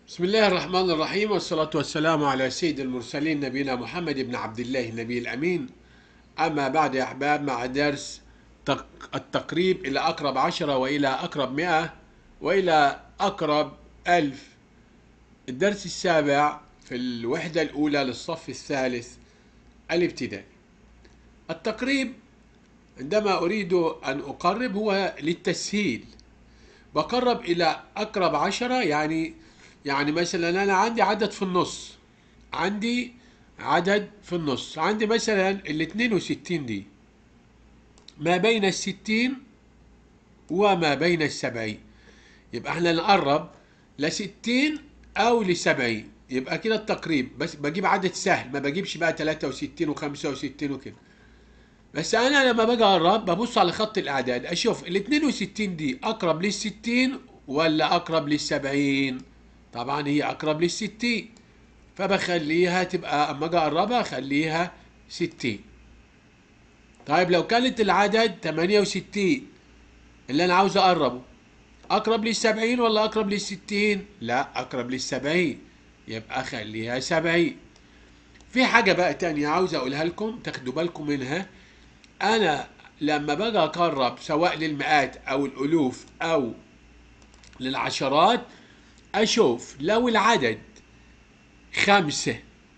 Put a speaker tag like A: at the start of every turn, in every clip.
A: بسم الله الرحمن الرحيم والصلاة والسلام على سيد المرسلين نبينا محمد بن عبد الله النبي الأمين أما بعد يا أحباب مع درس تق- التقريب إلى أقرب عشرة وإلى أقرب مئة وإلى أقرب ألف الدرس السابع في الوحدة الأولى للصف الثالث الابتدائي التقريب عندما أريد أن أقرب هو للتسهيل بقرب إلى أقرب عشرة يعني يعني مثلا أنا عندي عدد في النص عندي عدد في النص عندي مثلا ال 62 دي ما بين الستين وما بين السبعين يبقى احنا نقرب لستين أو لسبعين يبقى كده التقريب بس بجيب عدد سهل ما بجيبش بقى 63 و65 وكده بس انا لما باجي اقرب ببص على خط الاعداد اشوف ال 62 دي اقرب لل 60 ولا اقرب لل 70 طبعا هي اقرب لل 60 فبخليها تبقى اما اجي اقربها اخليها 60 طيب لو كانت العدد 68 اللي انا عاوز اقربه اقرب لل 70 ولا اقرب لل 60 لا اقرب لل 70 يبقى اخليها 70 في حاجة بقى تانية عاوز اقولها لكم تاخدوا بالكم منها انا لما باجي اقرب سواء للمئات او الالوف او للعشرات اشوف لو العدد خمسة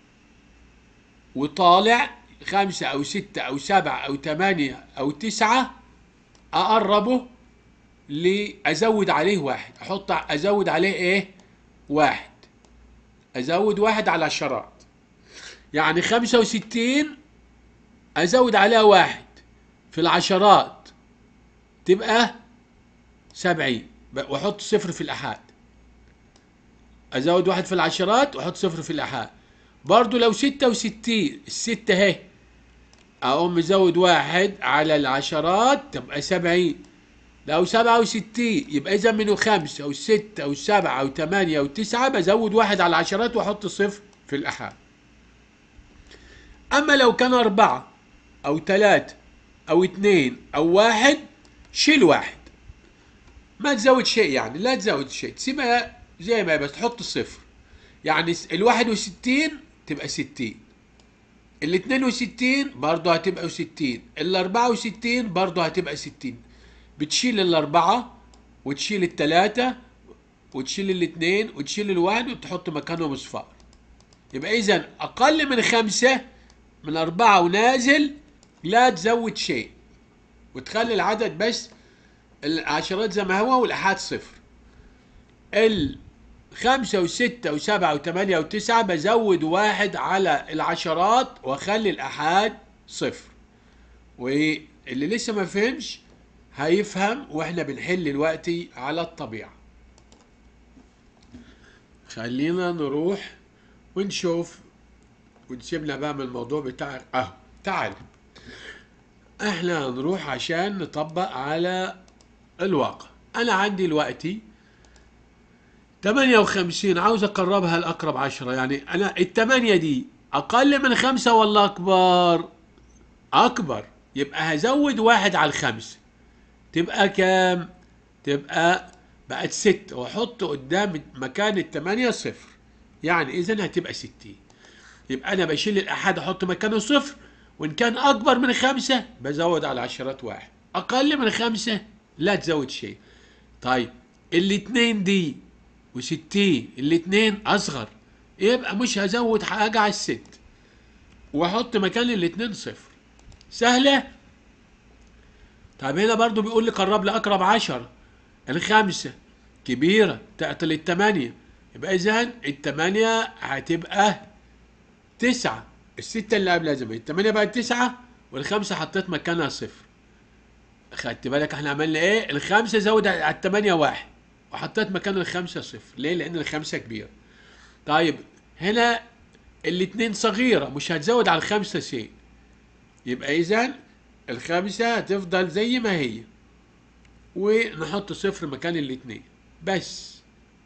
A: وطالع خمسة او ستة او سبعة او ثمانية او تسعة اقربه لازود عليه واحد احط ازود عليه ايه واحد ازود واحد على العشرات يعني خمسة وستين ازود عليها واحد في العشرات تبقى سبعين ب- واحط صفر في الاحاد ازود واحد في العشرات واحط صفر في الاحاد برضو لو ستة وستين الستة اهي اقوم مزود واحد على العشرات تبقى سبعين لو سبعة وستين يبقى إذا منه خمسة وستة وسبعة وثمانية وتسعة بزود واحد على العشرات وأحط صفر في الأحاد أما لو كان أربعة أو ثلاثة أو اثنين أو واحد شيل واحد ما تزود شيء يعني لا تزود شيء تسيبها زي ما هي بس تحط الصفر يعني س- الواحد وستين تبقى ستين ال 62 برضه هتبقى 60 ال 64 برضه هتبقى 60 بتشيل الأربعة وتشيل التلاتة وتشيل الاثنين وتشيل الواحد وتحط مكانهم صفار يبقى إذا أقل من خمسة من أربعة ونازل لا تزود شيء وتخلي العدد بس العشرات زي ما هو والأحاد صفر الخمسة وستة وسبعة وثمانية وتسعة بزود واحد على العشرات واخلي الأحاد صفر واللي لسه ما فهمش هيفهم واحنا بنحل دلوقتي على الطبيعة خلينا نروح ونشوف ونسيبنا بقى من الموضوع بتاع اهو تعال احنا هنروح عشان نطبق على الواقع انا عندي دلوقتي 58 عاوز اقربها لاقرب عشرة يعني انا الثمانية دي اقل من خمسة ولا اكبر اكبر يبقى هزود واحد على الخمسة تبقى كام تبقى بقت ستة واحط قدام مكان الثمانية صفر يعني اذا هتبقى ستين يبقى انا بشيل الاحاد احط مكانه صفر وان كان اكبر من خمسة بزود على عشرات واحد اقل من خمسة لا تزود شيء طيب الاتنين دي وستين الاتنين اصغر يبقى مش هزود حاجة على الست واحط مكان الاتنين صفر سهلة طب هنا برضو بيقول لي قرب لأقرب عشرة الخمسة كبيرة تعطي للتمانية يبقى إذا التمانية هتبقى تسعة الستة اللي قبلها زي ما هي التمانية بقت تسعة والخمسة حطيت مكانها صفر خدت بالك احنا عملنا ايه الخمسة زود على التمانية واحد وحطيت مكان الخمسة صفر ليه لأن الخمسة كبيرة طيب هنا الاتنين صغيرة مش هتزود على الخمسة شيء يبقى إذا الخامسة هتفضل زي ما هي ونحط صفر مكان الاتنين بس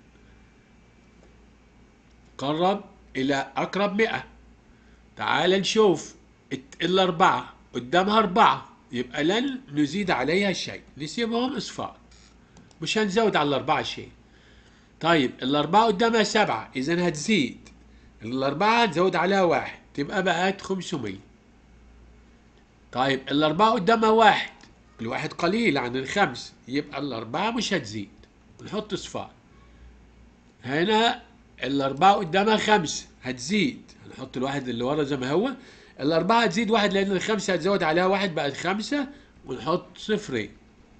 A: قرب إلى أقرب مئة تعال نشوف الت- الأربعة قدامها أربعة يبقى لن نزيد عليها شيء نسيبهم إصفار مش هنزود على الأربعة شيء طيب الأربعة قدامها سبعة إذا هتزيد الأربعة تزود عليها واحد تبقى بقت 500 طيب الأربعة قدامها واحد الواحد قليل عن الخمس يبقى الأربعة مش هتزيد نحط صفار هنا الأربعة قدامها خمسة هتزيد هنحط الواحد اللي ورا زي ما هو الأربعة هتزيد واحد لأن الخمسة هتزود عليها واحد بقت خمسة ونحط صفرين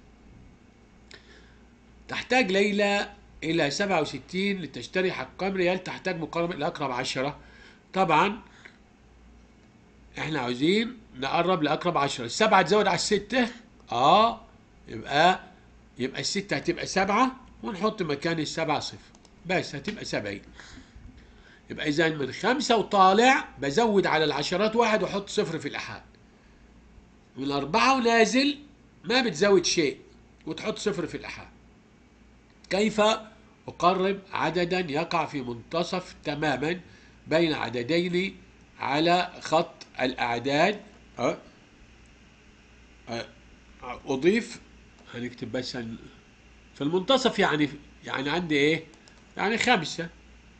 A: تحتاج ليلى إلى 67 لتشتري حقان ريال تحتاج مقارنة لأقرب عشرة طبعا احنا عاوزين نقرب لأقرب عشرة السبعة تزود على الستة اه يبقى يبقى الستة هتبقى سبعة ونحط مكان السبعة صفر بس هتبقى سبعين يبقى إذا من خمسة وطالع بزود على العشرات واحد وأحط صفر في الأحاد من أربعة ونازل ما بتزود شيء وتحط صفر في الأحاد كيف أقرب عددا يقع في منتصف تماما بين عددين على خط الأعداد أه؟ أه؟ أضيف هنكتب بس في المنتصف يعني يعني عندي إيه؟ يعني خمسة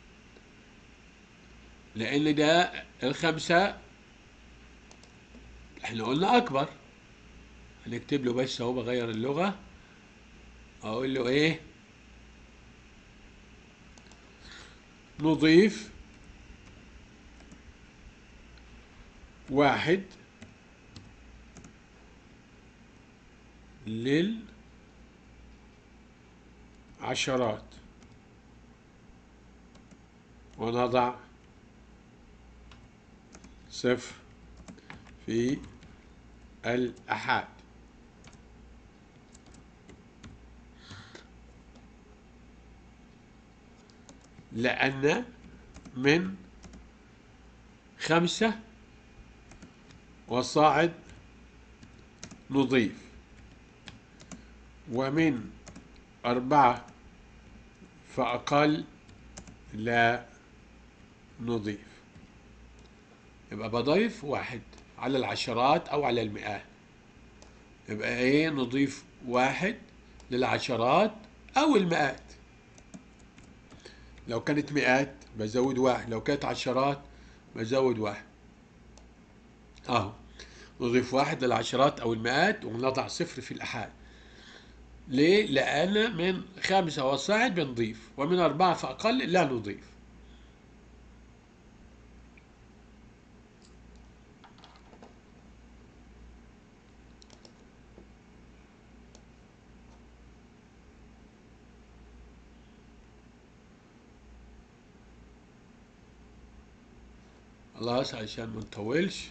A: لأن ده الخمسة احنا قلنا أكبر هنكتب له بس أهو بغير اللغة أقول له إيه؟ نضيف واحد للعشرات ونضع صفر في الأحاد لأن من خمسة وصاعد نضيف ومن أربعة فأقل لا نضيف يبقى بضيف واحد على العشرات أو على المئات يبقى إيه نضيف واحد للعشرات أو المئات لو كانت مئات بزود واحد لو كانت عشرات بزود واحد اهو نضيف واحد للعشرات او المئات ونضع صفر في الاحاد ليه؟ لأن من خمسة وصاعد بنضيف ومن أربعة فأقل لا نضيف خلاص عشان ما نطولش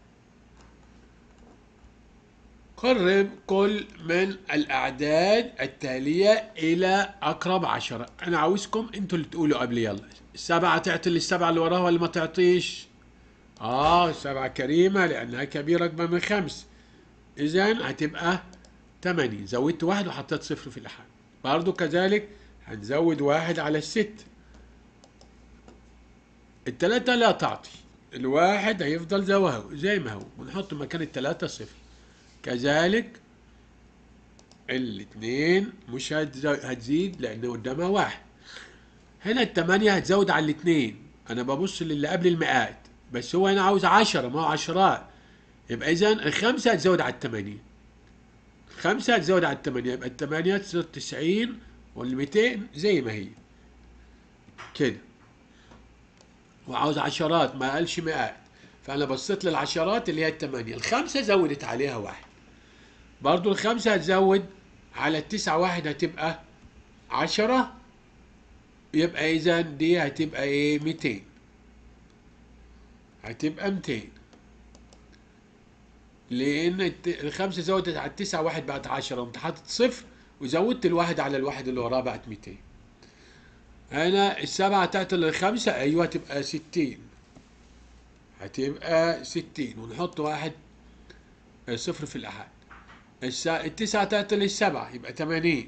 A: قرب كل من الأعداد التالية إلى أقرب عشرة أنا عاوزكم أنتوا اللي تقولوا قبل يلا السبعة تعطي للسبعة اللي وراها ولا ما تعطيش آه السبعة كريمة لأنها كبيرة أكبر من خمس إذا هتبقى تمانية زودت واحد وحطيت صفر في الأحد برضو كذلك هنزود واحد على الست التلاتة لا تعطي الواحد هيفضل زي ما هو زي ما هو ونحط مكان التلاتة صفر كذلك الاثنين مش هتزيد لان قدامها واحد هنا التمانية هتزود على الاثنين انا ببص للي قبل المئات بس هو هنا عاوز عشرة ما هو عشرات يبقى اذا الخمسة هتزود على التمانية الخمسة هتزود على التمانية يبقى التمانية تصير تسعين والميتين زي ما هي كده وعاوز عشرات ما قالش مئات فانا بصيت للعشرات اللي هي الثمانية الخمسة زودت عليها واحد برضو الخمسة هتزود على التسعة واحد هتبقى عشرة يبقى اذا دي هتبقى ايه ميتين هتبقى ميتين لان الخمسة زودت على التسعة واحد بقت عشرة وانت حاطط صفر وزودت الواحد على الواحد اللي وراه بقت ميتين هنا السبعة تعطي للخمسة أيوة تبقى ستين هتبقى ستين ونحط واحد صفر في الأحد التسعة تعطي للسبعة يبقى تمانين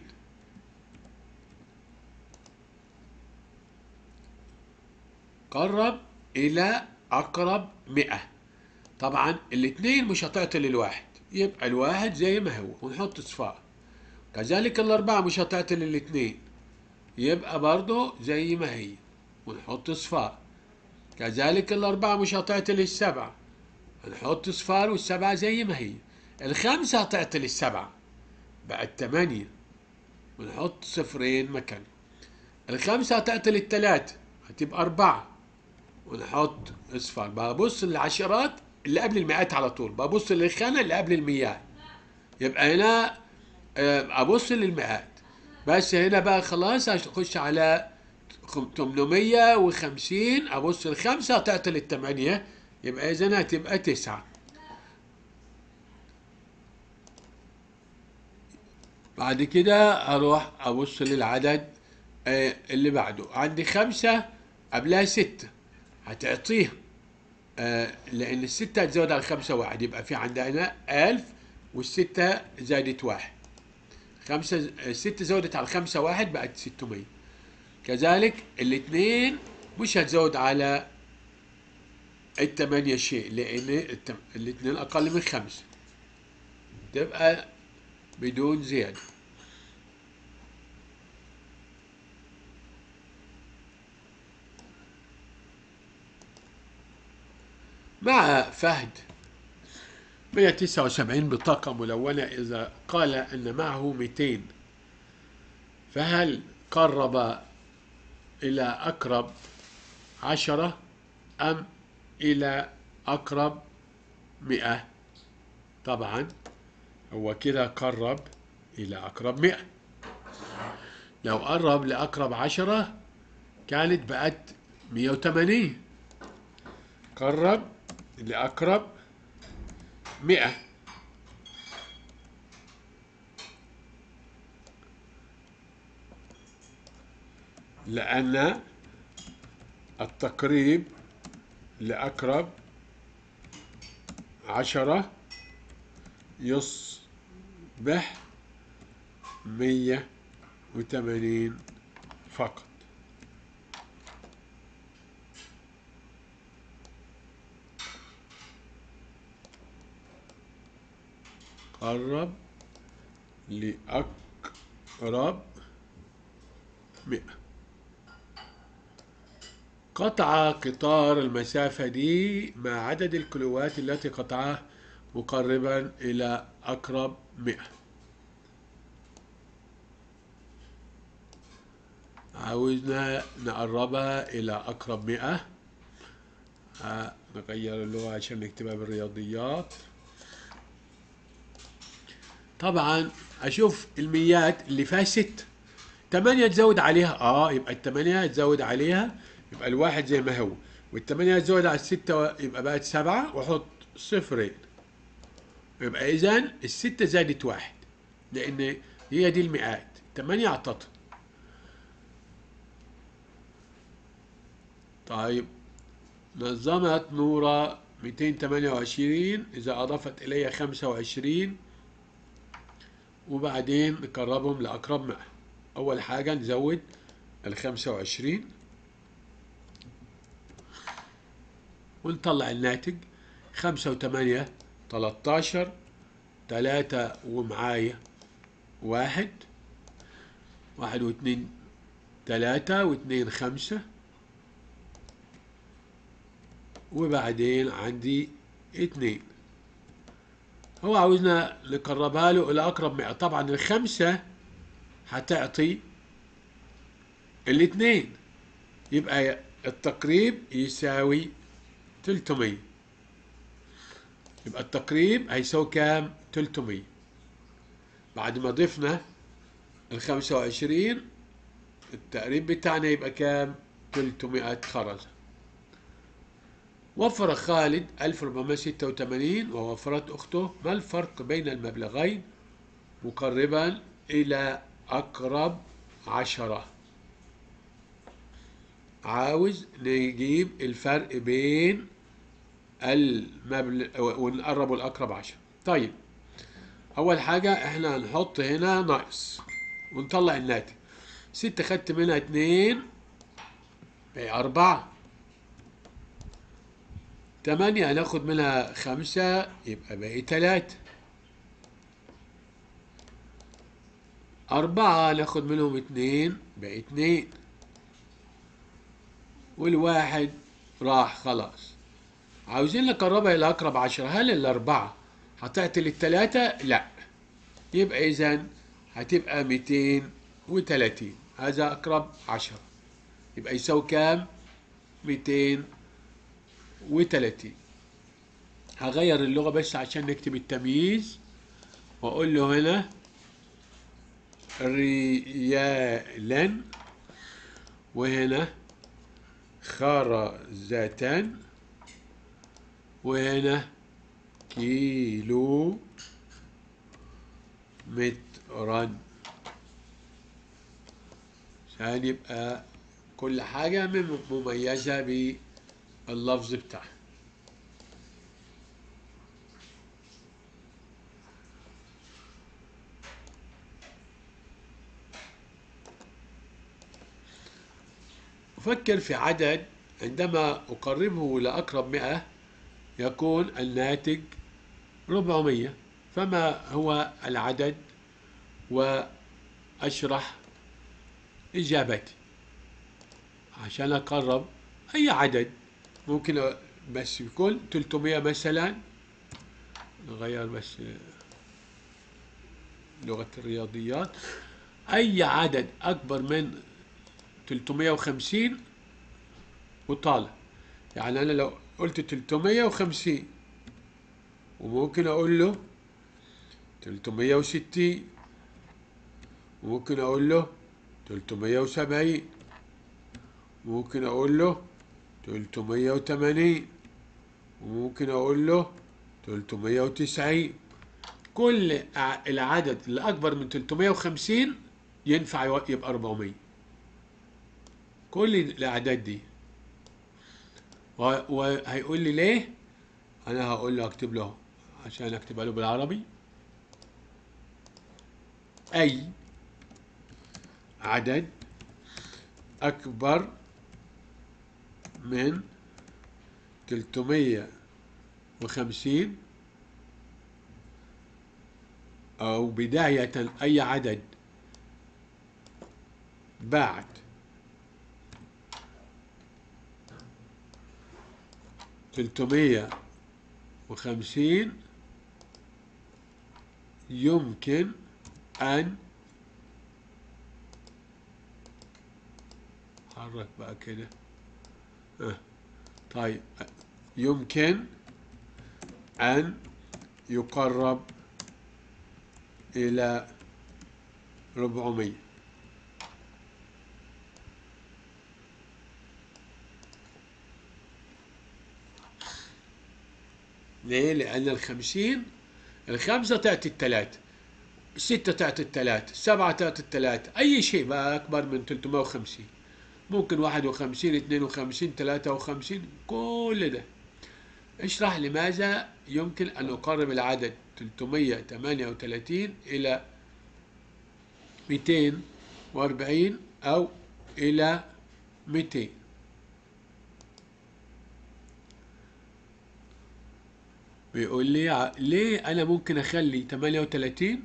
A: قرب إلى أقرب مئة طبعا الاثنين مش هتعطي للواحد يبقى الواحد زي ما هو ونحط صفار كذلك الأربعة مش هتعطي للاثنين يبقى برضه زي ما هي ونحط صفار كذلك الأربعة مش هتعطي للسبعة هنحط صفار والسبعة زي ما هي الخمسة هتعطي للسبعة بقت تمانية ونحط صفرين مكانها الخمسة هتعطي للتلاتة هتبقى أربعة ونحط اصفار ببص للعشرات اللي قبل المئات على طول ببص للخانة اللي قبل المئات يبقى هنا آه، أبص للمئات بس هنا بقى خلاص أخش على 850 أبص الخمسة هتعطي للتمانية يبقى إذا هتبقى تسعة بعد كده أروح أبص للعدد آه، اللي بعده عندي خمسة قبلها ستة هتعطيها آه، لأن الستة هتزود على الخمسة واحد يبقى في عندنا ألف والستة زادت واحد خمسة الستة زودت على الخمسة واحد بقت ستمية كذلك الاثنين مش هتزود على التمانية شيء لأن التم- الاثنين أقل من خمسة تبقى بدون زيادة مع فهد 179 بطاقة ملونة إذا قال أن معه 200 فهل قرب إلى أقرب عشرة أم إلى أقرب مئة طبعا هو كده قرب إلى أقرب مئة لو قرب لأقرب عشرة كانت بقت مية وتمانين قرب لأقرب مئة لأن التقريب لأقرب عشرة يصبح مية وثمانين فقط قرب لأقرب مئة قطع قطار المسافة دي مع عدد الكيلوات التي قطعها مقربا إلى أقرب مئة عاوزنا نقربها إلى أقرب مئة آه، نغير اللغة عشان نكتبها بالرياضيات طبعا أشوف الميات اللي فيها ست تمانية تزود عليها اه يبقى التمانية تزود عليها يبقى الواحد زي ما هو والتمانية تزود على الستة يبقى بقت سبعة واحط صفرين يبقى إذا الستة زادت واحد لأن هي دي المئات تمانية أعطتها طيب نظمت نورة 228 إذا أضافت إليها 25 وبعدين نقربهم لأقرب مئة أول حاجة نزود ال 25 ونطلع الناتج خمسة وثمانية تلاتاشر تلاتة ومعايا واحد واحد واثنين تلاتة واثنين خمسة وبعدين عندي اتنين هو عاوزنا نقربها له إلى أقرب مئة طبعا الخمسة هتعطي الاثنين يبقى التقريب يساوي 300 يبقى التقريب هيساوي كام 300 بعد ما ضفنا ال 25 التقريب بتاعنا يبقى كام 300 خرزة وفر خالد 1486 ووفرت أخته ما الفرق بين المبلغين مقربا إلى أقرب عشرة عاوز نجيب الفرق بين المبلغ ونقربه لأقرب عشرة طيب أول حاجة إحنا هنحط هنا ناقص ونطلع الناتج ستة خدت منها اتنين بقى أربعة تمانية هناخد منها خمسة يبقى باقي تلاتة أربعة ناخد منهم اتنين بقى اتنين والواحد راح خلاص عاوزين نقربها إلى أقرب عشرة هل الأربعة هتعطي للتلاتة؟ لا يبقى إذا هتبقى ميتين وتلاتين هذا أقرب عشرة يبقى يساوي كام؟ ميتين وتلاتين هغير اللغة بس عشان نكتب التمييز وأقول له هنا ريالا وهنا خرزة وهنا كيلو مترا عشان يبقى كل حاجة مم- مميزة باللفظ بتاعها أفكر في عدد عندما أقربه لأقرب مئة يكون الناتج ربعمية فما هو العدد وأشرح إجابتي عشان أقرب أي عدد ممكن أ- بس يكون 300 مثلا نغير بس لغة الرياضيات أي عدد أكبر من 350 وطالع يعني أنا لو قلت 350 وممكن أقول له 360 وممكن أقول له 370 ممكن أقول له 380 وممكن أقول له 390 كل ع- العدد اللي أكبر من 350 ينفع يو- يبقى 400 كل الأعداد دي و- وهيقول لي ليه أنا هقول له أكتب له عشان أكتبها له بالعربي أي عدد أكبر من 350 أو بداية أي عدد بعد تلتمية وخمسين يمكن أن حرك بقى كده آه. طيب يمكن أن يقرب إلى ربعمية ليه؟ لأن الخمسين الخمسة تعطي الثلاثة الستة تعطي الثلاثة السبعة تعطي الثلاثة أي شيء بقى أكبر من 350 ممكن 51 52 53 كل ده اشرح لماذا يمكن أن أقرب العدد 338 إلى 240 أو إلى 200 بيقول لي ع- ليه أنا ممكن أخلي 38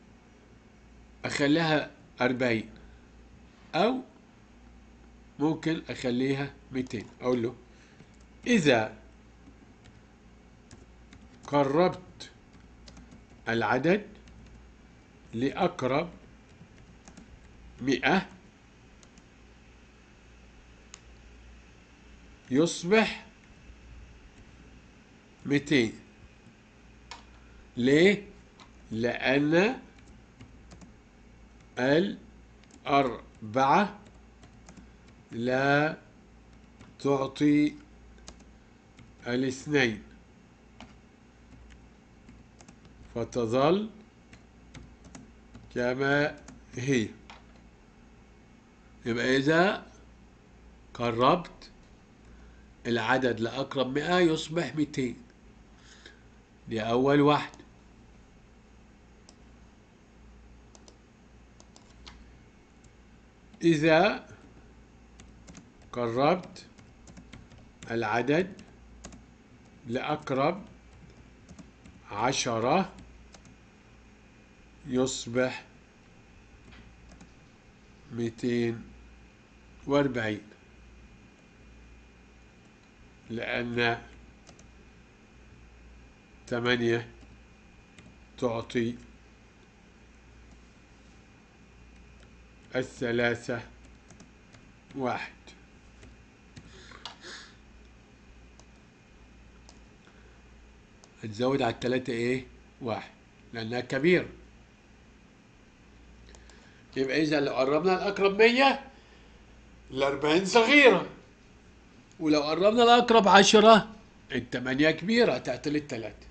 A: أخليها 40 أو ممكن أخليها 200 أقول له إذا قربت العدد لأقرب مئة يصبح مئتين ليه؟ لأن الأربعة لا تعطي الاثنين فتظل كما هي يبقى إذا قربت العدد لأقرب مئة يصبح مئتين دي أول واحد إذا قربت العدد لأقرب عشرة يصبح ميتين واربعين لأن ثمانية تعطي الثلاثة واحد هتزود على التلاتة ايه واحد لأنها كبيرة يبقى إذا لو قربنا الأقرب مية الأربعين صغيرة ولو قربنا الأقرب عشرة التمانية كبيرة تعطي التلاتة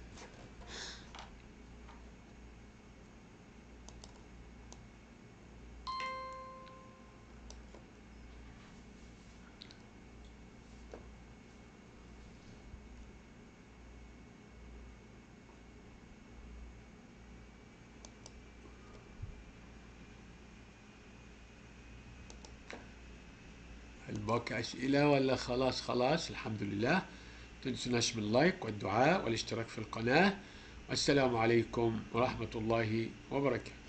A: الباقي أسئلة ولا خلاص خلاص الحمد لله تنسوناش من اللايك والدعاء والاشتراك في القناة والسلام عليكم ورحمة الله وبركاته